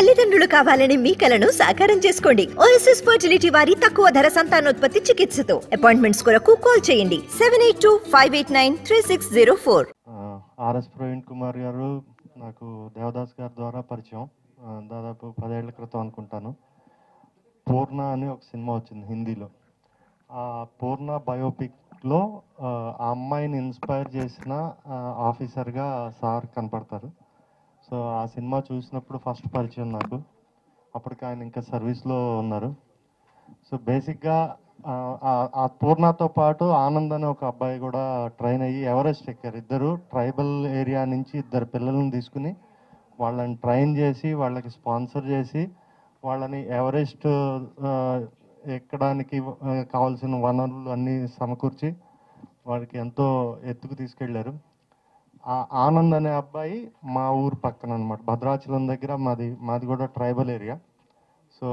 తల్లిదండ్రులు కావాలని మీ కలను సాకారం చేసుకోండి ఓఎస్ఎస్ ఫర్టిలిటీ వారి తక్కువ ధర సంతానోత్పత్తి చికిత్సతో అపాయింట్మెంట్స్ కొరకు కాల్ చేయండి seven eight two five eight nine three six zero four RS Praveen Kumar garu నాకు దేవదాస్ గారి ద్వారా పరిచయం ఆ, దాదాపు పదేళ్ల క్రితం అనుకుంటాను పూర్ణ అని ఒక సినిమా వచ్చింది హిందీలో ఆ పూర్ణ బయోపిక్లో ఆ ఆ అమ్మాయిని ఇన్స్పైర్ చేసిన ఆ, ఆఫీసర్గా సార్ కనపడతారు సో ఆ సినిమా చూసినప్పుడు ఫస్ట్ పరిచయం నాకు అప్పటికి ఆయన ఇంకా సర్వీస్లో ఉన్నారు సో బేసిక్గా ఆ, ఆ- ఆ పూర్ణతో పాటు ఆనంద్ అనే ఒక అబ్బాయి కూడా ట్రైన్ అయ్యి ఎవరెస్ట్ ఎక్కారు ఇద్దరు ట్రైబల్ ఏరియా నుంచి ఇద్దరు పిల్లల్ని తీసుకుని వాళ్ళని ట్రైన్ చేసి వాళ్ళకి స్పాన్సర్ చేసి వాళ్ళని ఎవరెస్ట్ ఆ, ఎక్కడానికి ఆ, కావాల్సిన వనరులు అన్నీ సమకూర్చి వాళ్ళకి ఎంతో ఎత్తుకు తీసుకెళ్లారు ఆ ఆనంద్ అనే అబ్బాయి మా ఊరు పక్కన అనమాట భద్రాచలం దగ్గర మాది మాది కూడా ట్రైబల్ ఏరియా సో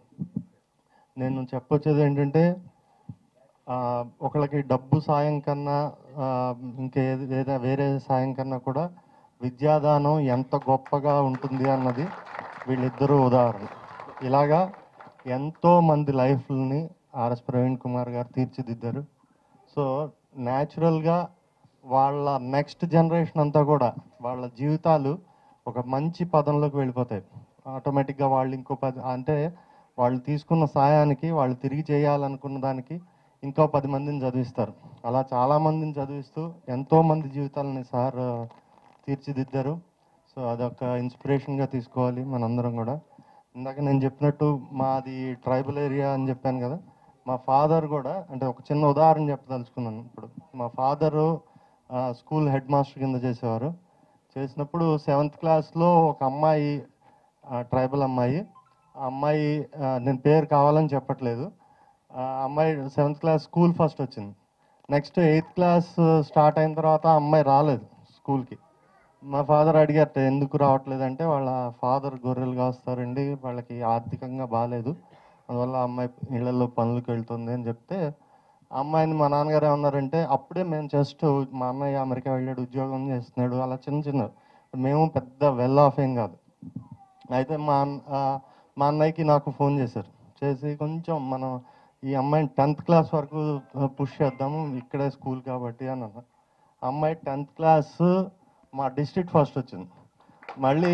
నేను చెప్పొచ్చేది ఏంటంటే ఆ, ఒకళ్ళకి డబ్బు సాయం కన్నా ఆ, ఇంకే ఏదైనా వేరే సాయం కన్నా కూడా విద్యాదానం ఎంత గొప్పగా ఉంటుంది అన్నది వీళ్ళిద్దరూ ఉదాహరణ ఇలాగా ఎంతో మంది లైఫ్ని ఆర్ఎస్ ప్రవీణ్ కుమార్ గారు తీర్చిదిద్దారు సో న్యాచురల్గా వాళ్ళ నెక్స్ట్ జనరేషన్ అంతా కూడా వాళ్ళ జీవితాలు ఒక మంచి పదంలోకి వెళ్ళిపోతాయి ఆటోమేటిక్గా వాళ్ళు ఇంకో పది అంటే వాళ్ళు తీసుకున్న సాయానికి వాళ్ళు తిరిగి చేయాలనుకున్న దానికి ఇంకో పది మందిని చదివిస్తారు అలా చాలా మందిని చదివిస్తూ ఎంతో మంది జీవితాలని సార్ ఆ, తీర్చిదిద్దారు సో అదొక ఇన్స్పిరేషన్గా తీసుకోవాలి మనందరం కూడా ఇందాక నేను చెప్పినట్టు మాది ట్రైబల్ ఏరియా అని చెప్పాను కదా మా ఫాదర్ కూడా అంటే ఒక చిన్న ఉదాహరణ చెప్పదలుచుకున్నాను ఇప్పుడు మా ఫాదరు స్కూల్ హెడ్ మాస్టర్ కింద చేసేవారు చేసినప్పుడు సెవెంత్ క్లాస్లో ఒక అమ్మాయి ట్రైబల్ అమ్మాయి ఆ అమ్మాయి ఆ, నేను పేరు కావాలని చెప్పట్లేదు ఆ అమ్మాయి సెవెంత్ క్లాస్ స్కూల్ ఫస్ట్ వచ్చింది నెక్స్ట్ ఎయిత్ క్లాస్ స్టార్ట్ అయిన తర్వాత ఆ అమ్మాయి రాలేదు స్కూల్కి మా ఫాదర్ అడిగారట ఎందుకు రావట్లేదు అంటే వాళ్ళ ఫాదర్ గొర్రెలు కాస్తారండి వాళ్ళకి ఆర్థికంగా బాగాలేదు అందువల్ల ఆ అమ్మాయి ఇళ్లలో పనులకు వెళ్తుంది అని చెప్తే ఆ అమ్మాయిని మా నాన్నగారు ఏమన్నారంటే అప్పుడే మేము జస్ట్ మా అన్నయ్య అమెరికా వెళ్ళాడు ఉద్యోగం చేస్తున్నాడు అలా చిన్న చిన్న మేము పెద్ద వెల్ ఆఫ్ ఏం కాదు అయితే మా అన్న- ఆ, మా అన్నయ్యకి నాకు ఫోన్ చేశారు చేసి కొంచెం మనం ఈ అమ్మాయిని టెన్త్ క్లాస్ వరకు పుష్ చేద్దాము ఇక్కడే స్కూల్ కాబట్టి అని అన్నారు ఆ అమ్మాయి టెన్త్ క్లాస్ మా డిస్ట్రిక్ట్ ఫస్ట్ వచ్చింది మళ్ళీ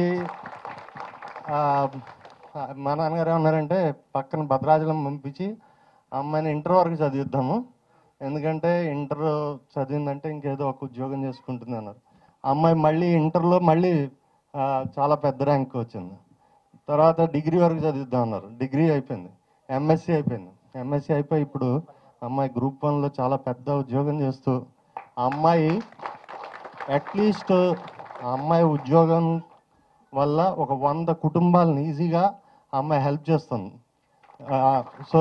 ఆ, మా నాన్నగారు ఏమన్నారంటే పక్కన భద్రాచలం పంపించి ఆ అమ్మాయిని ఇంటర్ వరకు చదివిద్దాము ఎందుకంటే ఇంటర్ చదివిందంటే ఇంకేదో ఒక ఉద్యోగం చేసుకుంటుంది అన్నారు ఆ అమ్మాయి మళ్ళీ ఇంటర్లో మళ్ళీ ఆ, చాలా పెద్ద ర్యాంక్ వచ్చింది తర్వాత డిగ్రీ వరకు చదివిద్దాం అన్నారు డిగ్రీ అయిపోయింది ఎంఎస్సి అయిపోయింది ఎంఎస్సి అయిపోయి ఇప్పుడు అమ్మాయి గ్రూప్ వన్లో చాలా పెద్ద ఉద్యోగం చేస్తూ ఆ అమ్మాయి అట్లీస్ట్ ఆ అమ్మాయి ఉద్యోగం వల్ల ఒక వంద కుటుంబాలను ఈజీగా ఆ అమ్మాయి హెల్ప్ చేస్తుంది ఆ, సో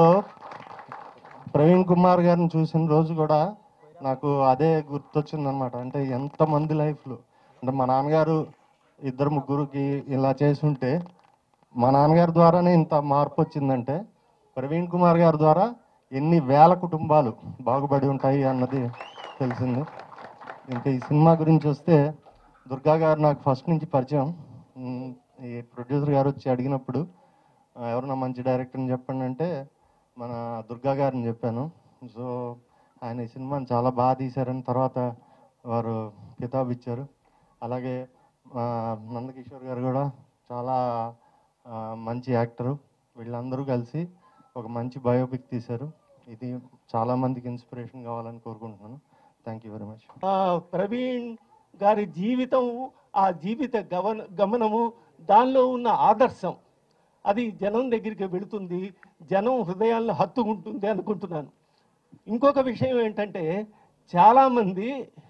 ప్రవీణ్ కుమార్ గారిని చూసిన రోజు కూడా నాకు అదే గుర్తొచ్చింది అనమాట అంటే ఎంతమంది లైఫ్లు అంటే మా నాన్నగారు ఇద్దరు ముగ్గురికి ఇలా చేసి ఉంటే మా నాన్నగారి ద్వారానే ఇంత మార్పు వచ్చిందంటే ప్రవీణ్ కుమార్ గారి ద్వారా ఎన్ని వేల కుటుంబాలు బాగుపడి ఉంటాయి అన్నది తెలిసింది ఇంకా ఈ సినిమా గురించి వస్తే దుర్గా గారు నాకు ఫస్ట్ నుంచి పరిచయం ఉమ్, ఈ ప్రొడ్యూసర్ గారు వచ్చి అడిగినప్పుడు "ఆ, ఎవరన్నా మంచి డైరెక్టర్ని చెప్పండి అంటే మన దుర్గా గారిని చెప్పాను సో ఆయన ఈ సినిమాని చాలా బాగా తీశారని తర్వాత వారు కితాబ్ ఇచ్చారు అలాగే ఆ, నందకిషోర్ గారు కూడా చాలా ఆ, మంచి యాక్టరు వీళ్ళందరూ కలిసి ఒక మంచి బయోపిక్ తీశారు ఇది చాలా మందికి ఇన్స్పిరేషన్ కావాలని కోరుకుంటున్నాను థ్యాంక్ యూ వెరీ మచ్ ఆ, ప్రవీణ్ గారి జీవితం ఆ జీవిత గమన గమనము దానిలో ఉన్న ఆదర్శం అది జనం దగ్గరికి వెళుతుంది జనం హృదయాలను హత్తుకుంటుంది అనుకుంటున్నాను ఇంకొక విషయం ఏంటంటే చాలామంది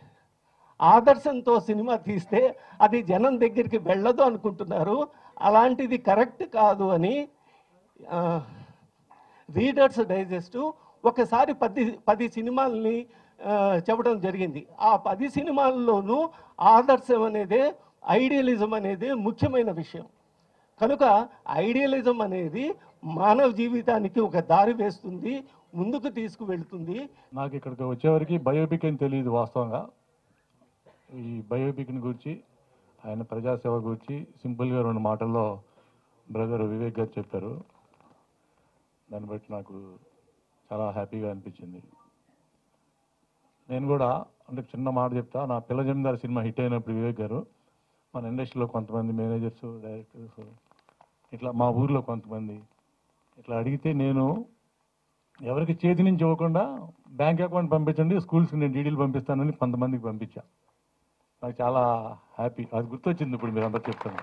ఆదర్శంతో సినిమా తీస్తే అది జనం దగ్గరికి వెళ్ళదు అనుకుంటున్నారు అలాంటిది కరెక్ట్ కాదు అని ఆ, రీడర్స్ డైజెస్ట్ ఒకసారి పది పది సినిమాల్ని ఆ, చెప్పడం జరిగింది ఆ పది సినిమాల్లోనూ ఆదర్శం అనేది ఐడియలిజం అనేది ముఖ్యమైన విషయం కనుక ఐడియలిజం అనేది మానవ జీవితానికి ఒక దారి వేస్తుంది ముందుకు తీసుకువెళ్తుంది నాకు ఇక్కడికి వచ్చేవరకు బయోపిక్ అని తెలియదు వాస్తవంగా ఈ బయోపిక్ని గురించి ఆయన ప్రజాసేవ గురించి సింపుల్గా రెండు మాటల్లో బ్రదర్ వివేక్ గారు చెప్పారు దాన్ని బట్టి నాకు చాలా హ్యాపీగా అనిపించింది నేను కూడా అంటే చిన్న మాట చెప్తా నా పిల్ల జమీందారు సినిమా హిట్ అయినప్పుడు వివేక్ గారు మన ఇండస్ట్రీలో కొంతమంది మేనేజర్స్ డైరెక్టర్స్ ఇట్లా మా ఊర్లో కొంతమంది ఇట్లా అడిగితే నేను ఎవరికి చేతి నుంచి ఇవ్వకుండా బ్యాంక్ అకౌంట్ పంపించండి స్కూల్స్కి నేను డీడీలు పంపిస్తానని కొంతమందికి పంపించా నాకు చాలా హ్యాపీ అది గుర్తొచ్చింది ఇప్పుడు మీరు అందరూ చెప్తాను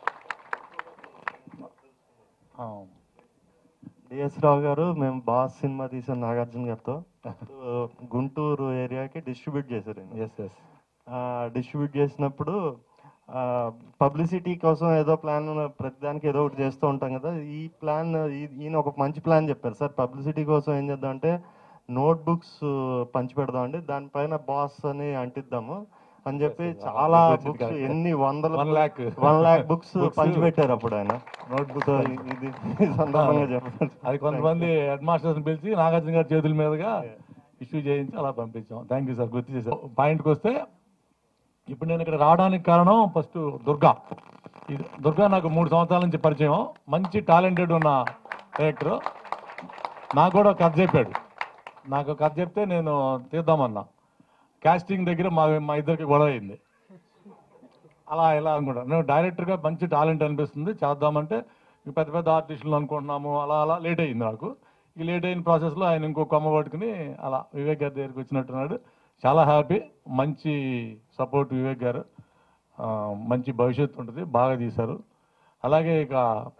ఆ, డిఎస్ రావు గారు మేము బాస్ సినిమా తీసాం నాగార్జున గారితో గుంటూరు ఏరియాకి డిస్ట్రిబ్యూట్ చేశారు ఈయన. ఎస్ ఎస్ డిస్ట్రిబ్యూట్ చేసినప్పుడు పబ్లిసిటీ కోసం ఏదో ప్లాన్ ప్రతిదానికి ఏదో ఒకటి చేస్తూ ఉంటాం కదా ఈ ప్లాన్ ఈయన ఒక మంచి ప్లాన్ చెప్పారు సార్ పబ్లిసిటీ కోసం ఏం చేద్దాం అంటే నోట్ బుక్స్ పంచి పెడదాం అండి దానిపైన బాస్ అని అంటిద్దాము అని చెప్పి Yes, sir. చాలా Good బుక్స్ correct. ఎన్ని వందల One lakh. One lakh books Books. పంచి పెట్టారు అప్పుడు ఆయన నోట్బుక్ సో ఇది ఈ సందర్భంగా చెప్పారు అది కొంతమంది హెడ్ మాస్టర్స్ పిలిచి నాగార్జున గారి చేతుల మీదుగా ఇష్యూ చేయించి అలా పంపించాం థ్యాంక్ యూ సార్ గుర్తు చేశారు పాయింట్కి వస్తే ఇప్పుడు నేను ఇక్కడ రావడానికి కారణం ఫస్ట్ దుర్గా ఇది దుర్గా నాకు మూడు సంవత్సరాల నుంచి పరిచయం మంచి టాలెంటెడ్ ఉన్న డైరెక్టర్ నాకు కూడా ఒక కథ చెప్పాడు నాకు ఒక కథ చెప్తే నేను తీద్దామన్నా కాస్టింగ్ దగ్గర మా మా ఇద్దరికి గొడవ అయింది అలా ఇలా అనుకుంటా నేను డైరెక్టర్గా మంచి టాలెంట్ అనిపిస్తుంది చేద్దామంటే ఇక పెద్ద పెద్ద ఆర్టిస్టులు అనుకుంటున్నాము అలా అలా లేట్ అయింది నాకు ఈ లేట్ అయిన ప్రాసెస్లో ఆయన ఇంకో కొమ్మ పట్టుకుని అలా వివేక్ గారి దగ్గరికి వచ్చినట్టున్నాడు చాలా హ్యాపీ మంచి సపోర్ట్ వివేక్ గారు ఆ, మంచి భవిష్యత్తు ఉంటుంది బాగా తీశారు అలాగే ఇక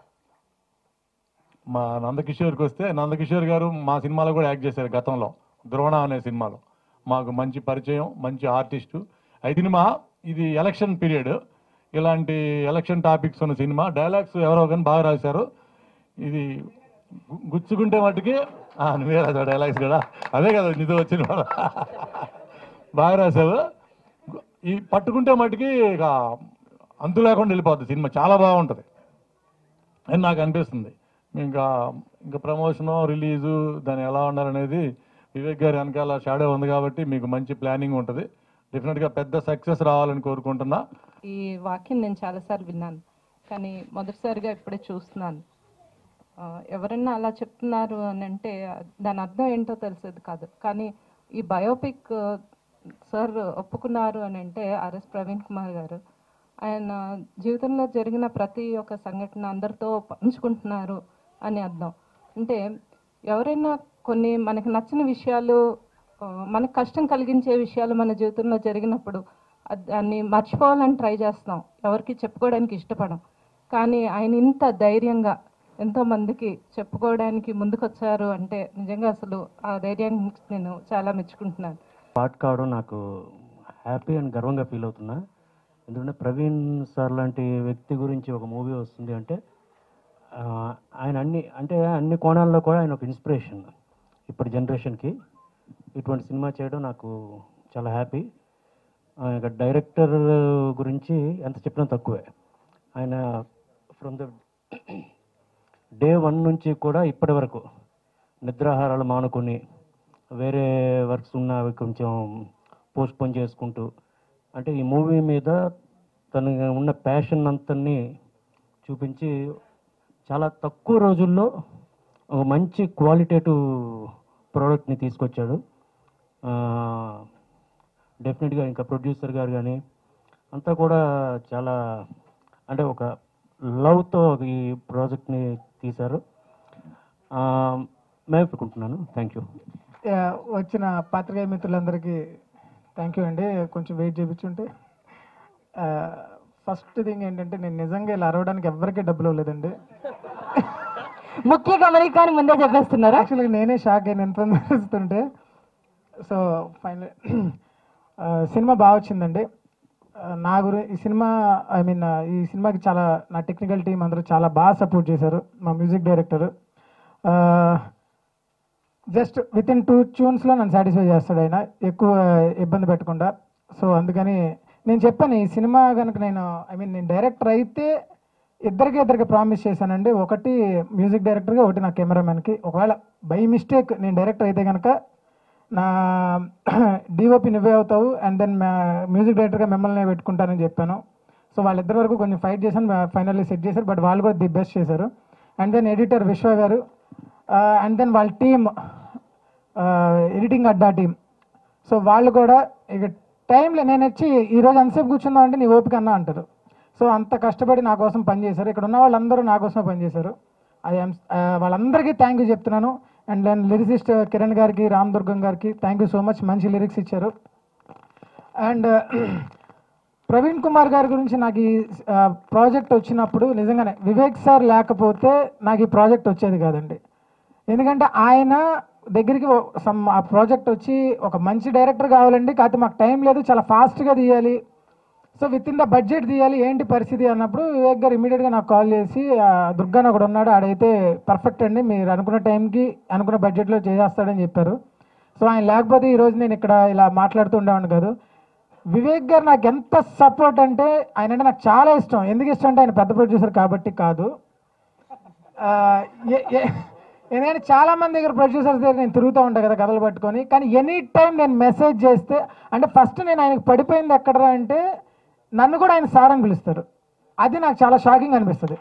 మా నందకిషోర్కి వస్తే నందకిషోర్ గారు మా సినిమాలో కూడా యాక్ట్ చేశారు గతంలో ద్రోణ అనే సినిమాలో మాకు మంచి పరిచయం మంచి ఆర్టిస్టు ఈ సినిమా ఇది ఎలక్షన్ పీరియడ్ ఇలాంటి ఎలక్షన్ టాపిక్స్ ఉన్న సినిమా డైలాగ్స్ ఎవరో కానీ బాగా రాశారు ఇది గు- గుచ్చుకుంటే మట్టుకి ఆ, నువ్వే రాసావు డైలాగ్స్ కూడా అదే కదా నిధి వచ్చిన వాళ్ళ. బాగా రాసావు ఈ పట్టుకుంటే మట్టుకి ఇక అంతు లేకుండా వెళ్ళిపోద్ది సినిమా చాలా బాగుంటుంది అని నాకు అనిపిస్తుంది ఇంకా ఇంకా ప్రమోషను రిలీజు దాన్ని ఎలా ఉండాలనేది వివేక్ గారి వెనకాల షాడో ఉంది కాబట్టి మీకు మంచి ప్లానింగ్ ఉంటుంది డెఫినెట్గా పెద్ద సక్సెస్ రావాలని కోరుకుంటున్నా ఈ వాక్యం నేను చాలాసార్లు విన్నాను కానీ మొదటిసారిగా ఇప్పుడే చూస్తున్నాను ఆ, ఎవరన్నా అలా చెప్తున్నారు అని అంటే దాని అర్థం ఏంటో తెలిసేది కాదు కానీ ఈ బయోపిక్ సార్ ఒప్పుకున్నారు అని అంటే ఆర్ఎస్ ప్రవీణ్ కుమార్ గారు ఆయన జీవితంలో జరిగిన ప్రతి ఒక్క సంఘటన అందరితో పంచుకుంటున్నారు అని అర్థం అంటే ఎవరైనా కొన్ని మనకి నచ్చిన విషయాలు ఆ, మనకు కష్టం కలిగించే విషయాలు మన జీవితంలో జరిగినప్పుడు అది- దాన్ని మర్చిపోవాలని ట్రై చేస్తాం ఎవరికి చెప్పుకోవడానికి ఇష్టపడం కానీ ఆయన ఇంత ధైర్యంగా ఎంతో మందికి చెప్పుకోవడానికి ముందుకొచ్చారు అంటే నిజంగా అసలు ఆ ధైర్యాన్ని నేను చాలా మెచ్చుకుంటున్నాను పార్ట్ కావడం నాకు హ్యాపీ అండ్ గర్వంగా ఫీల్ అవుతున్నా ఎందుకంటే ప్రవీణ్ సార్ లాంటి వ్యక్తి గురించి ఒక మూవీ వస్తుంది అంటే ఆ, ఆయన అన్ని అంటే అన్ని కోణాల్లో కూడా ఆయన ఒక ఇన్స్పిరేషన్ ఇప్పుడు జనరేషన్కి ఇటువంటి సినిమా చేయడం నాకు చాలా హ్యాపీ ఇక డైరెక్టర్ గురించి ఎంత చెప్పినా తక్కువే ఆయన ఫ్రమ్ ద డే వన్ నుంచి కూడా ఇప్పటి వరకు నిద్రాహారాలు మానుకొని వేరే వర్క్స్ ఉన్న అవి కొంచెం పోస్ట్ పోన్ చేసుకుంటూ అంటే ఈ మూవీ మీద తన ఉన్న ప్యాషన్ అంతని చూపించి చాలా తక్కువ రోజుల్లో ఒక మంచి క్వాలిటేటివ్ ప్రోడక్ట్ని తీసుకొచ్చాడు డెఫినెట్గా ఇంకా ప్రొడ్యూసర్ గారు కానీ అంతా కూడా చాలా అంటే ఒక లవ్తో ఈ ప్రాజెక్ట్ని తీశారు ఆ, మేము అనుకుంటున్నాను థ్యాంక్ యూ యా, వచ్చిన పాత్రికేయ మిత్రులందరికీ థ్యాంక్ యూ అండి కొంచెం వెయిట్ చేయించుంటే ఫస్ట్ థింగ్ ఏంటంటే నేను నిజంగా ఇలా అరవడానికి ఎవరికీ డబ్బులు ఇవ్వలేదండి ముఖ్య గమనికాన్ని ముందే చెప్పేస్తున్నారా యాక్చువల్గా నేనే షాక్ అయిన ఇన్ఫర్మేషన్ ఇస్తుంటే సో ఫైనల్ సినిమా బాగా వచ్చిందండి ఆ, నా గురి ఈ సినిమా ఐ మీన్ ఈ సినిమాకి చాలా నా టెక్నికల్ టీం అందరూ చాలా బాగా సపోర్ట్ చేశారు మా music director just within two ట్యూన్స్లో నన్ను సాటిస్ఫై చేస్తాడు ఆయన ఎక్కువ ఇబ్బంది పెట్టకుండా సో అందుకని నేను చెప్పాను ఈ సినిమా కనుక నేను ఐ మీన్ నేను డైరెక్టర్ అయితే ఇద్దరికి ఇద్దరికి ప్రామిస్ చేశానండి ఒకటి మ్యూజిక్ డైరెక్టర్గా ఒకటి నా కెమెరామెన్కి ఒకవేళ బై మిస్టేక్ నేను డైరెక్టర్ అయితే కనుక నా డిఓపి నువ్వే అవుతావు అండ్ దెన్ మ్యూజిక్ డైరెక్టర్గా మిమ్మల్ని పెట్టుకుంటానని చెప్పాను సో వాళ్ళిద్దరి వరకు కొంచెం ఫైట్ చేశాను ఫైనల్లీ సెట్ చేశారు బట్ వాళ్ళు కూడా ది బెస్ట్ చేశారు and then editor Vishwa garu and then వాళ్ళ team editing Adda team so వాళ్ళు కూడా ఇక టైంలో నేను వచ్చి ఈరోజు ఎంతసేపు కూర్చుందాం అంటే నీ ఓపిక అన్నా అంటారు సో అంత కష్టపడి నా కోసం పనిచేశారు ఇక్కడ ఉన్న వాళ్ళందరూ నా కోసమే పనిచేశారు ఐ am వాళ్ళందరికీ థ్యాంక్ యూ చెప్తున్నాను అండ్ దెన్ లిరిసిస్ట్ కిరణ్ గారికి రామ్ దుర్గం గారికి థ్యాంక్ యూ సో మచ్ మంచి లిరిక్స్ ఇచ్చారు అండ్ ప్రవీణ్ కుమార్ గారి గురించి నాకు ఈ ప్రాజెక్ట్ వచ్చినప్పుడు నిజంగానే వివేక్ సార్ లేకపోతే నాకు ఈ ప్రాజెక్ట్ వచ్చేది కాదండి ఎందుకంటే ఆయన దగ్గరికి ఓ- సమ్ ఆ ప్రాజెక్ట్ వచ్చి ఒక మంచి డైరెక్టర్ కావాలండి కాకపోతే మాకు టైం లేదు చాలా ఫాస్ట్గా తీయాలి so within the budget తీయాలి ఏంటి పరిస్థితి అన్నప్పుడు వివేక్ గారు ఇమీడియట్గా నాకు కాల్ చేసి ఆ, దుర్గాన్ ఒకడు ఉన్నాడు ఆడైతే పర్ఫెక్ట్ అండి మీరు అనుకున్న టైంకి అనుకున్న బడ్జెట్లో చేసేస్తాడని చెప్పారు సో ఆయన లేకపోతే ఈరోజు నేను ఇక్కడ ఇలా మాట్లాడుతూ ఉండేవాడిని కాదు వివేక్ గారు నాకు ఎంత సపోర్ట్ అంటే ఆయన అంటే నాకు చాలా ఇష్టం ఎందుకు ఇష్టం అంటే ఆయన పెద్ద ప్రొడ్యూసర్ కాబట్టి కాదు ఆ, ఏ- ఏ- ఎందుకంటే చాలా మంది దగ్గర ప్రొడ్యూసర్స్ దగ్గర నేను తిరుగుతూ ఉంటాను కదా కథలు పట్టుకొని కానీ ఎనీ టైం నేను మెసేజ్ చేస్తే అంటే ఫస్ట్ నేను ఆయనకు పడిపోయింది ఎక్కడరా అంటే నన్ను కూడా ఆయన సార్ అని పిలుస్తారు అది నాకు చాలా షాకింగ్ అనిపిస్తుంది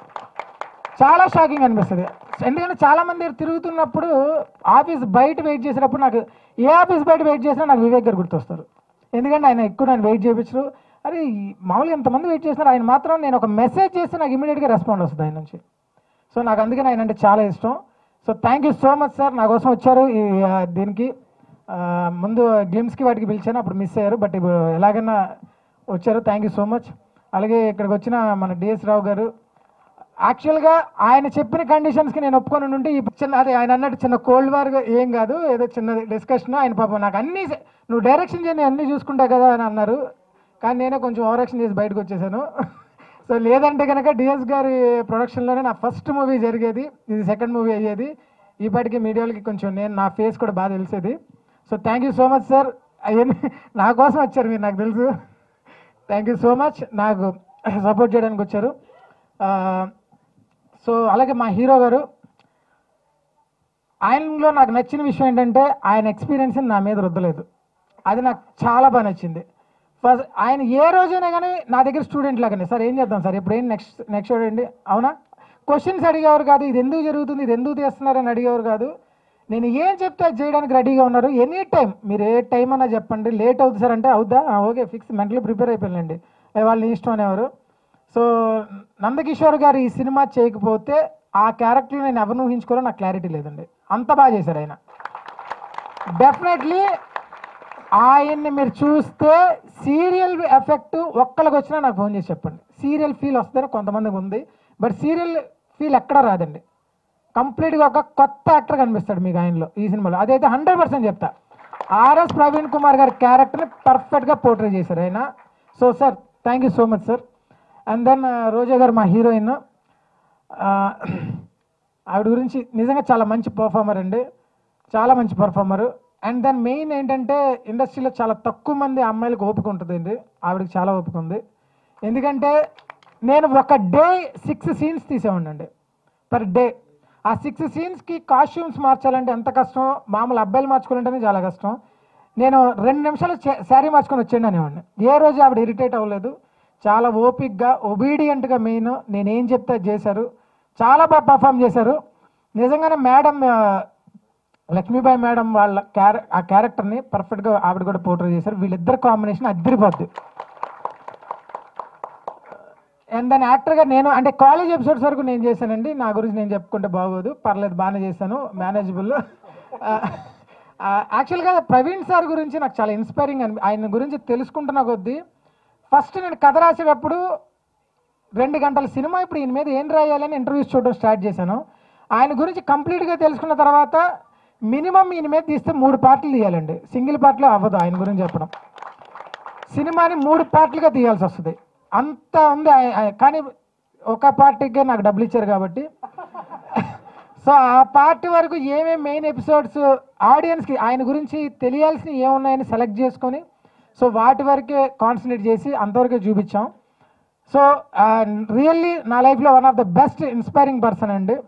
చాలా షాకింగ్ అనిపిస్తుంది ఎందుకంటే చాలా మంది దగ్గర తిరుగుతున్నప్పుడు ఆఫీస్ బయట వెయిట్ చేసినప్పుడు నాకు ఏ ఆఫీస్ బయట వెయిట్ చేసినా నాకు వివేక్ గారు గుర్తొస్తారు ఎందుకంటే ఆయన ఎక్కువ నన్ను వెయిట్ చేయించరు అరే ఈ మామూలుగా ఎంతమంది వెయిట్ చేస్తున్నారు ఆయన మాత్రం నేను ఒక మెసేజ్ చేస్తే నాకు ఇమీడియట్గా రెస్పాండ్ వస్తుంది ఆయన నుంచి సో నాకు అందుకని ఆయన అంటే చాలా ఇష్టం so thank you so much sir నా కోసం వచ్చారు ఈ ఆ, దీనికి ఆ, ముందు గ్లిమ్స్కి వాటికి పిలిచాను అప్పుడు మిస్ అయ్యారు బట్ ఇప్పుడు ఎలాగైనా వచ్చారు థ్యాంక్ యూ సో మచ్ అలాగే ఇక్కడికి వచ్చిన మన డిఎస్ రావు గారు యాక్చువల్గా ఆయన చెప్పిన కండిషన్స్కి నేను ఒప్పుకొని ఉంటే ఈ చిన్న అదే ఆయన అన్నట్టు చిన్న కోల్డ్ వార్ ఏం కాదు ఏదో చిన్న డిస్కషన్ ఆయన పాపం నాకు అన్ని నువ్వు డైరెక్షన్ చేయని అన్నీ చూసుకుంటా కదా అని అన్నారు కానీ నేనే కొంచెం ఓవరాక్షన్ చేసి బయటకు వచ్చేసాను సో లేదంటే కనుక డిఎస్ గారి ప్రొడక్షన్లోనే నా ఫస్ట్ మూవీ జరిగేది ఇది సెకండ్ మూవీ అయ్యేది ఈ పాటికి మీడియాలకి కొంచెం నేను నా ఫేస్ కూడా బాగా తెలిసేది so thank you so much sir అవన్నీ నా కోసం వచ్చారు మీరు నాకు తెలుసు థ్యాంక్ యూ సో మచ్ నాకు సపోర్ట్ చేయడానికి వచ్చారు ఆ, సో అలాగే మా హీరో గారు ఆయనలో నాకు నచ్చిన విషయం ఏంటంటే ఆయన ఎక్స్పీరియన్స్ నా మీద రుద్దలేదు అది నాకు చాలా బాగా నచ్చింది ఫస్ట్ ఆయన ఏ రోజైనా కానీ నా దగ్గర స్టూడెంట్ లాగానే సార్ ఏం చేద్దాం సార్ ఇప్పుడు ఏం నెక్స్ట్ నెక్స్ట్ చూడండి అవునా క్వశ్చన్స్ అడిగేవారు కాదు ఇది ఎందుకు జరుగుతుంది ఇది ఎందుకు తీస్తున్నారని అడిగేవారు కాదు నేను ఏం చెప్తే అది చేయడానికి రెడీగా ఉన్నారు ఎనీ టైం మీరు ఏ టైం అన్నా చెప్పండి లేట్ అవుతుంది సార్ అంటే అవుద్దా ఆ, ఓకే ఫిక్స్ మెంటలీ ప్రిపేర్ అయిపోయిందండి వాళ్ళు ఇష్టం అనేవారు సో నందకిషోర్ గారు ఈ సినిమా చేయకపోతే ఆ క్యారెక్టర్ నేను ఎవరిని ఊహించుకోవాలో నాకు క్లారిటీ లేదండి అంత బాగా చేశారు ఆయన డెఫినెట్లీ ఆయన్ని మీరు చూస్తే సీరియల్ ఎఫెక్ట్ ఒక్కరికి వచ్చినా నాకు ఫోన్ చేసి చెప్పండి సీరియల్ ఫీల్ వస్తుందని కొంతమందికి ఉంది బట్ సీరియల్ ఫీల్ ఎక్కడ రాదండి కంప్లీట్గా ఒక కొత్త యాక్టర్ కనిపిస్తాడు మీకు ఆయనలో ఈ సినిమాలో అదైతే హండ్రెడ్ పర్సెంట్ చెప్తా ఆర్ఎస్ ప్రవీణ్ కుమార్ గారి క్యారెక్టర్ని పర్ఫెక్ట్గా పోర్ట్రే చేశారు ఆయన so sir thank you so much sir and then Roja garu మా హీరోయిన్ ఆవిడ గురించి నిజంగా చాలా మంచి పర్ఫార్మర్ అండి చాలా మంచి పర్ఫార్మర్ అండ్ దెన్ మెయిన్ ఏంటంటే ఇండస్ట్రీలో చాలా తక్కువ మంది అమ్మాయిలకు ఓపిక ఉంటుందండి ఆవిడకి చాలా ఓపిక ఉంది ఎందుకంటే నేను ఒక డే సిక్స్ సీన్స్ తీసేవాడినండి పర్ డే ఆ సిక్స్ సీన్స్కి కాస్ట్యూమ్స్ మార్చాలంటే ఎంత కష్టం మామూలు అబ్బాయిలు మార్చుకోవాలంటేనే చాలా కష్టం నేను రెండు నిమిషాలు శారీ మార్చుకొని వచ్చాను అనేవాడిని ఏ రోజు ఆవిడ ఇరిటేట్ అవ్వలేదు చాలా ఓపిక్గా ఒబీడియంట్గా మెయిన్ నేనేం చెప్తే అది చేశారు చాలా బాగా పర్ఫామ్ చేశారు నిజంగానే మేడం ఆ, లక్ష్మీబాయి మేడం వాళ్ళ క్యారె ఆ క్యారెక్టర్ని పర్ఫెక్ట్గా ఆవిడ కూడా పోర్ట్రే చేశారు వీళ్ళిద్దరు కాంబినేషన్ అద్దరిపోద్ది అండ్ దాని యాక్టర్గా నేను అంటే కాలేజ్ ఎపిసోడ్స్ వరకు నేను చేశానండి నా గురించి నేను చెప్పుకుంటే బాగోదు పర్లేదు బాగానే చేశాను మేనేజబుల్ యాక్చువల్గా ప్రవీణ్ సార్ గురించి నాకు చాలా ఇన్స్పైరింగ్ అని ఆయన గురించి తెలుసుకుంటున్న కొద్దీ ఫస్ట్ నేను కథ రాసేటప్పుడు రెండు గంటల సినిమా ఇప్పుడు ఈయన మీద ఏం రాయాలని ఇంటర్వ్యూస్ చూడడం స్టార్ట్ చేశాను ఆయన గురించి కంప్లీట్గా తెలుసుకున్న తర్వాత మినిమం ఈయన మీద తీస్తే మూడు పార్ట్లు తీయాలండి సింగిల్ పార్ట్లో అవ్వదు ఆయన గురించి చెప్పడం సినిమాని మూడు పార్ట్లుగా తీయాల్సి వస్తుంది అంత ఉంది ఆయ- ఆయ- కానీ ఒక పార్టీకే నాకు డబ్బులు ఇచ్చారు కాబట్టి సో ఆ పార్టీ వరకు ఏమేమి మెయిన్ ఎపిసోడ్స్ ఆడియన్స్కి ఆయన గురించి తెలియాల్సిన ఏమున్నాయని సెలెక్ట్ చేసుకొని సో వాటి వరకే కాన్సన్ట్రేట్ చేసి అంతవరకే చూపించాం సో రియల్లీ నా లైఫ్లో one of the best inspiring person అండి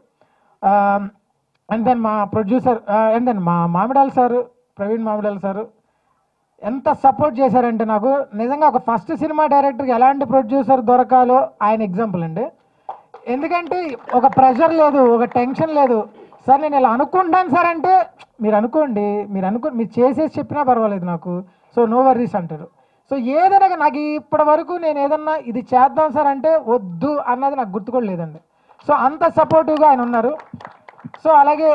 అండ్ దెన్ మా ప్రొడ్యూసర్ అండ్ దెన్ మా మామిడాల్ సారు ప్రవీణ్ మామిడాల్ సారు ఎంత సపోర్ట్ చేశారంటే నాకు నిజంగా ఒక ఫస్ట్ సినిమా డైరెక్టర్కి ఎలాంటి ప్రొడ్యూసర్ దొరకాలో ఆయన ఎగ్జాంపుల్ అండి ఎందుకంటే ఒక ప్రెషర్ లేదు ఒక టెన్షన్ లేదు సార్ నేను ఇలా అనుకుంటాను సార్ అంటే మీరు అనుకోండి మీరు అనుకో మీరు చేసేసి చెప్పినా పర్వాలేదు నాకు సో నో వర్రీస్ అంటారు సో ఏదైనా నాకు ఇప్పటి వరకు నేను ఏదన్నా ఇది చేద్దాం సార్ అంటే వద్దు అన్నది నాకు గుర్తు కూడా లేదండి సో అంత సపోర్టివ్గా ఆయన ఉన్నారు సో అలాగే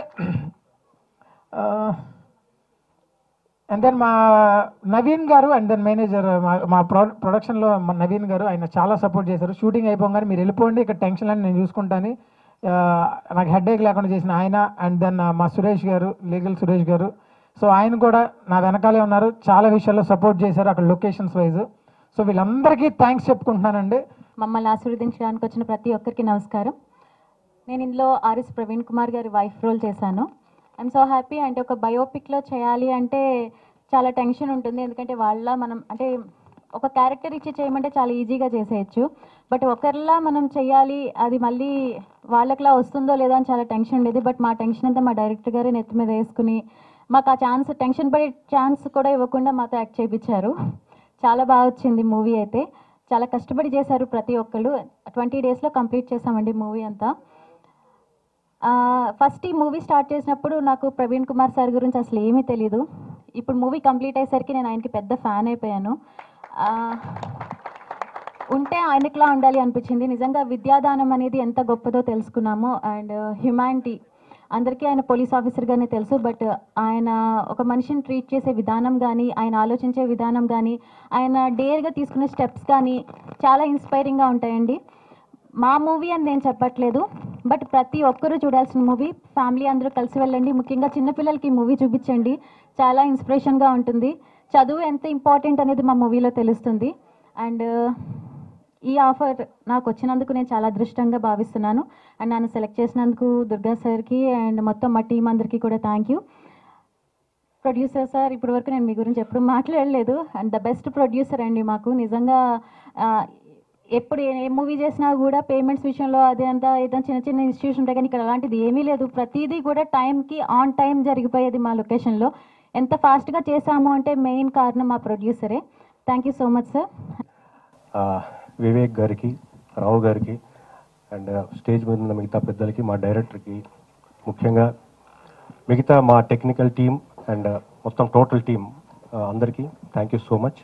అండ్ దెన్ మా నవీన్ గారు అండ్ దెన్ మేనేజర్ మా మా ప్రొ ప్రొడక్షన్లో మా నవీన్ గారు ఆయన చాలా సపోర్ట్ చేశారు షూటింగ్ అయిపోగానే మీరు వెళ్ళిపోండి ఇక్కడ టెన్షన్ అని నేను చూసుకుంటాను ఆ, నాకు హెడేక్ లేకుండా చేసిన ఆయన అండ్ దెన్ మా సురేష్ గారు లీగల్ సురేష్ గారు సో ఆయన కూడా నా వెనకాలే ఉన్నారు చాలా విషయాల్లో సపోర్ట్ చేశారు అక్కడ లొకేషన్స్ వైజ్ సో వీళ్ళందరికీ థ్యాంక్స్ చెప్పుకుంటున్నానండి మమ్మల్ని ఆశీర్వదించడానికి వచ్చిన ప్రతి ఒక్కరికి నమస్కారం నేను ఇందులో ఆర్ఎస్ ప్రవీణ్ కుమార్ గారి వైఫ్ రోల్ చేశాను ఐఎమ్ సో హ్యాపీ అంటే ఒక బయోపిక్లో చేయాలి అంటే చాలా టెన్షన్ ఉంటుంది ఎందుకంటే వాళ్ళ మనం అంటే ఒక క్యారెక్టర్ ఇచ్చి చేయమంటే చాలా ఈజీగా చేసేయచ్చు బట్ ఒకరిలా మనం చేయాలి అది మళ్ళీ వాళ్ళకిలా వస్తుందో లేదో అని చాలా టెన్షన్ ఉండేది బట్ మా టెన్షన్ అంతా మా డైరెక్టర్ గారే నెత్తి మీద వేసుకుని మాకు ఆ ఛాన్స్ టెన్షన్ పడే ఛాన్స్ కూడా ఇవ్వకుండా మాతో యాక్ట్ చేయించారు చాలా బాగా వచ్చింది మూవీ అయితే చాలా కష్టపడి చేశారు ప్రతి ఒక్కళ్ళు ట్వంటీ డేస్లో కంప్లీట్ చేసామండి మూవీ అంతా ఫస్ట్ ఈ మూవీ స్టార్ట్ చేసినప్పుడు నాకు ప్రవీణ్ కుమార్ సార్ గురించి అసలు ఏమీ తెలీదు ఇప్పుడు మూవీ కంప్లీట్ అయ్యేసరికి నేను ఆయనకి పెద్ద ఫ్యాన్ అయిపోయాను ఆ, ఉంటే ఆయనకిలా ఉండాలి అనిపించింది నిజంగా విద్యాదానం అనేది ఎంత గొప్పదో తెలుసుకున్నాము అండ్ హ్యుమానిటీ అందరికీ ఆయన పోలీస్ ఆఫీసర్గానే తెలుసు బట్ ఆయన ఒక మనిషిని ట్రీట్ చేసే విధానం కానీ ఆయన ఆలోచించే విధానం కానీ ఆయన డేర్గా తీసుకునే స్టెప్స్ కానీ చాలా ఇన్స్పైరింగ్గా ఉంటాయండి మా మూవీ అని నేను చెప్పట్లేదు బట్ ప్రతి ఒక్కరూ చూడాల్సిన మూవీ ఫ్యామిలీ అందరూ కలిసి వెళ్ళండి ముఖ్యంగా చిన్నపిల్లలకి ఈ మూవీ చూపించండి చాలా ఇన్స్పిరేషన్గా ఉంటుంది చదువు ఎంత ఇంపార్టెంట్ అనేది మా మూవీలో తెలుస్తుంది అండ్ ఈ ఆఫర్ నాకు వచ్చినందుకు నేను చాలా అదృష్టంగా భావిస్తున్నాను అండ్ నన్ను సెలెక్ట్ చేసినందుకు దుర్గా సార్కి అండ్ మొత్తం మా టీం అందరికీ కూడా థ్యాంక్ యూ ప్రొడ్యూసర్ సార్ ఇప్పటి వరకు నేను మీ గురించి ఎప్పుడు మాట్లాడలేదు అండ్ ద బెస్ట్ ప్రొడ్యూసర్ అండి మాకు నిజంగా ఆ, ఎప్పుడు ఏ మూవీ చేసినా కూడా పేమెంట్స్ విషయంలో అదే అంతా ఏదైనా చిన్న చిన్న ఇన్స్టిట్యూషన్ ఉంటాయి కానీ ఇక్కడ అలాంటిది ఏమీ లేదు ప్రతిదీ కూడా టైంకి ఆన్ టైం జరిగిపోయేది మా లొకేషన్లో ఎంత ఫాస్ట్గా చేసాము అంటే మెయిన్ కారణం మా ప్రొడ్యూసరే thank you so much sir ఆ, వివేక్ గారికి రావు గారికి అండ్ స్టేజ్ మీద ఉన్న మిగతా పెద్దలకి మా డైరెక్టర్కి ముఖ్యంగా మిగతా మా టెక్నికల్ టీం అండ్ మొత్తం టోటల్ టీం అందరికీ thank you so much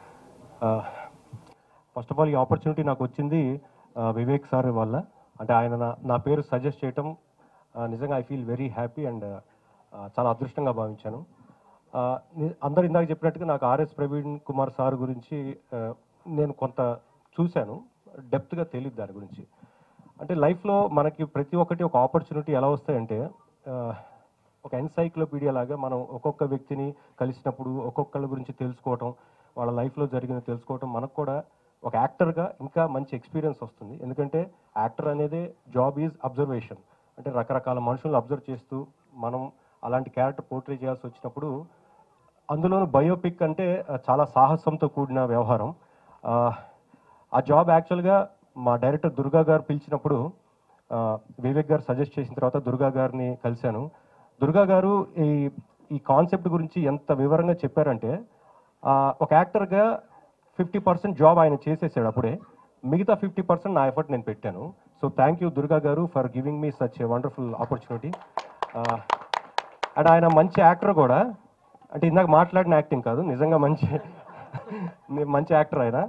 first of all ఈ ఆపర్చునిటీ నాకు వచ్చింది ఆ, వివేక్ సార్ వల్ల అంటే ఆయన నా నా పేరు సజెస్ట్ చేయటం ఆ, నిజంగా I feel very happy and చాలా అదృష్టంగా భావించాను ఆ, ని- అందరు ఇందాక చెప్పినట్టుగా నాకు ఆర్ఎస్ ప్రవీణ్ కుమార్ సార్ గురించి ఆ, నేను కొంత చూశాను డెప్త్గా తెలియదు దాని గురించి అంటే లైఫ్లో మనకి ప్రతి ఒక్కటి ఒక ఆపర్చునిటీ ఎలా వస్తాయంటే ఆ, ఒక ఎన్సైక్లోపీడియా లాగా మనం ఒక్కొక్క వ్యక్తిని కలిసినప్పుడు ఒక్కొక్కళ్ళ గురించి తెలుసుకోవటం వాళ్ళ లైఫ్లో జరిగిన తెలుసుకోవటం మనకు కూడా ఒక యాక్టర్గా ఇంకా మంచి ఎక్స్పీరియన్స్ వస్తుంది ఎందుకంటే యాక్టర్ అనేది జాబ్ ఈజ్ అబ్జర్వేషన్ అంటే రకరకాల మనుషులను అబ్జర్వ్ చేస్తూ మనం అలాంటి క్యారెక్టర్ పోర్ట్రే చేయాల్సి వచ్చినప్పుడు అందులోనూ బయోపిక్ అంటే ఆ, చాలా సాహసంతో కూడిన వ్యవహారం ఆ, ఆ జాబ్ యాక్చువల్గా మా డైరెక్టర్ దుర్గా గారు పిలిచినప్పుడు ఆ, వివేక్ గారు సజెస్ట్ చేసిన తర్వాత దుర్గా గారిని కలిశాను దుర్గా గారు ఈ ఈ కాన్సెప్ట్ గురించి ఎంత వివరంగా చెప్పారంటే ఆ, ఒక యాక్టర్గా ఫిఫ్టీ పర్సెంట్ జాబ్ ఆయన చేసేసాడు అప్పుడే మిగతా ఫిఫ్టీ పర్సెంట్ నా ఎఫర్ట్ నేను పెట్టాను so thank you Durga garu for giving me such a wonderful opportunity and ఆయన మంచి యాక్టర్ కూడా అంటే ఇందాక మాట్లాడిన యాక్టింగ్ కాదు నిజంగా మంచి మంచి యాక్టర్ ఆయన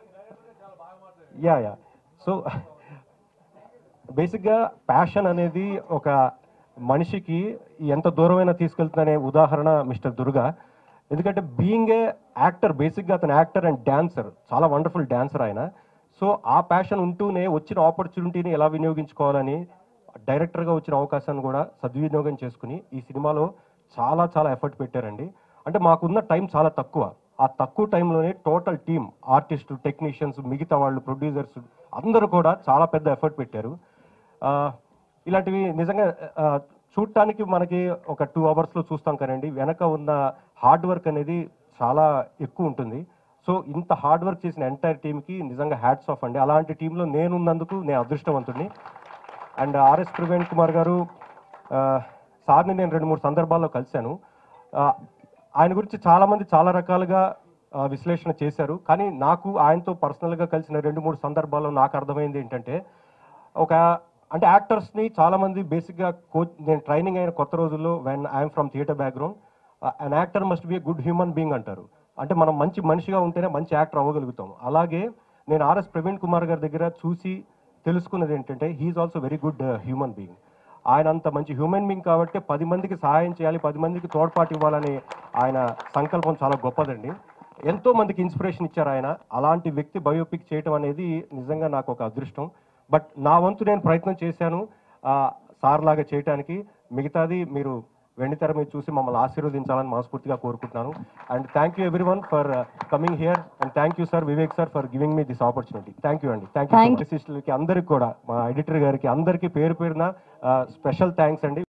యా యా సో బేసిక్గా ప్యాషన్ అనేది ఒక మనిషికి ఎంత దూరమైనా తీసుకెళ్తుందనే ఉదాహరణ మిస్టర్ దుర్గా ఎందుకంటే బీయింగ్ ఏ యాక్టర్ బేసిక్గా అతను యాక్టర్ అండ్ డాన్సర్ చాలా వండర్ఫుల్ డాన్సర్ ఆయన సో ఆ ప్యాషన్ ఉంటూనే వచ్చిన ఆపర్చునిటీని ఎలా వినియోగించుకోవాలని డైరెక్టర్గా వచ్చిన అవకాశాన్ని కూడా సద్వినియోగం చేసుకుని ఈ సినిమాలో చాలా చాలా ఎఫర్ట్ పెట్టారండి అంటే మాకున్న టైం చాలా తక్కువ ఆ తక్కువ టైంలోనే టోటల్ టీమ్ ఆర్టిస్టు టెక్నీషియన్స్ మిగతా వాళ్ళు ప్రొడ్యూసర్స్ అందరూ కూడా చాలా పెద్ద ఎఫర్ట్ పెట్టారు ఆ, ఇలాంటివి నిజంగా ఆ, చూడటానికి మనకి ఒక టూ అవర్స్లో చూస్తాం కదండి వెనక ఉన్న హార్డ్ వర్క్ అనేది చాలా ఎక్కువ ఉంటుంది సో ఇంత హార్డ్ వర్క్ చేసిన ఎంటైర్ టీంకి నిజంగా హ్యాట్స్ ఆఫ్ అండి అలాంటి టీంలో నేనున్నందుకు నేను అదృష్టవంతుడిని అండ్ ఆర్ఎస్ ప్రవీణ్ కుమార్ గారు ఆ, సార్ని నేను రెండు మూడు సందర్భాల్లో కలిశాను ఆ, ఆయన గురించి చాలామంది చాలా రకాలుగా ఆ, విశ్లేషణ చేశారు కానీ నాకు ఆయనతో పర్సనల్గా కలిసిన రెండు మూడు సందర్భాల్లో నాకు అర్థమైంది ఏంటంటే ఒక అంటే యాక్టర్స్ని చాలామంది బేసిక్గా కోచ్ నేను ట్రైనింగ్ అయిన కొత్త రోజుల్లో when I'm from theatre background an actor must be a good human being అంటారు అంటే మనం మంచి మనిషిగా ఉంటేనే మంచి యాక్టర్ అవ్వగలుగుతాం అలాగే నేను ఆర్ఎస్ ప్రవీణ్ కుమార్ గారి దగ్గర చూసి తెలుసుకున్నది ఏంటంటే he's also very good human being ఆయన అంత మంచి హ్యూమన్ బీయింగ్ కాబట్టి పది మందికి సహాయం చేయాలి పది మందికి తోడ్పాటు ఇవ్వాలని ఆయన సంకల్పం చాలా గొప్పదండి ఎంతో మందికి ఇన్స్పిరేషన్ ఇచ్చారు ఆయన అలాంటి వ్యక్తి బయోపిక్ చేయటం అనేది నిజంగా నాకు ఒక అదృష్టం బట్ నా వంతు నేను ప్రయత్నం చేశాను ఆ, సార్ లాగా చేయటానికి మిగతాది మీరు వెండితెర మీద చూసి మమ్మల్ని ఆశీర్వదించాలని మనస్ఫూర్తిగా కోరుకుంటున్నాను and thank you everyone for coming here and thank you sir Vivek sir for giving me this opportunity thank you అండి థ్యాంక్ యూ Thank సిస్టర్లకి అందరికి కూడా మా ఎడిటర్ గారికి అందరికీ పేరు పేరున స్పెషల్ థ్యాంక్స్ అండి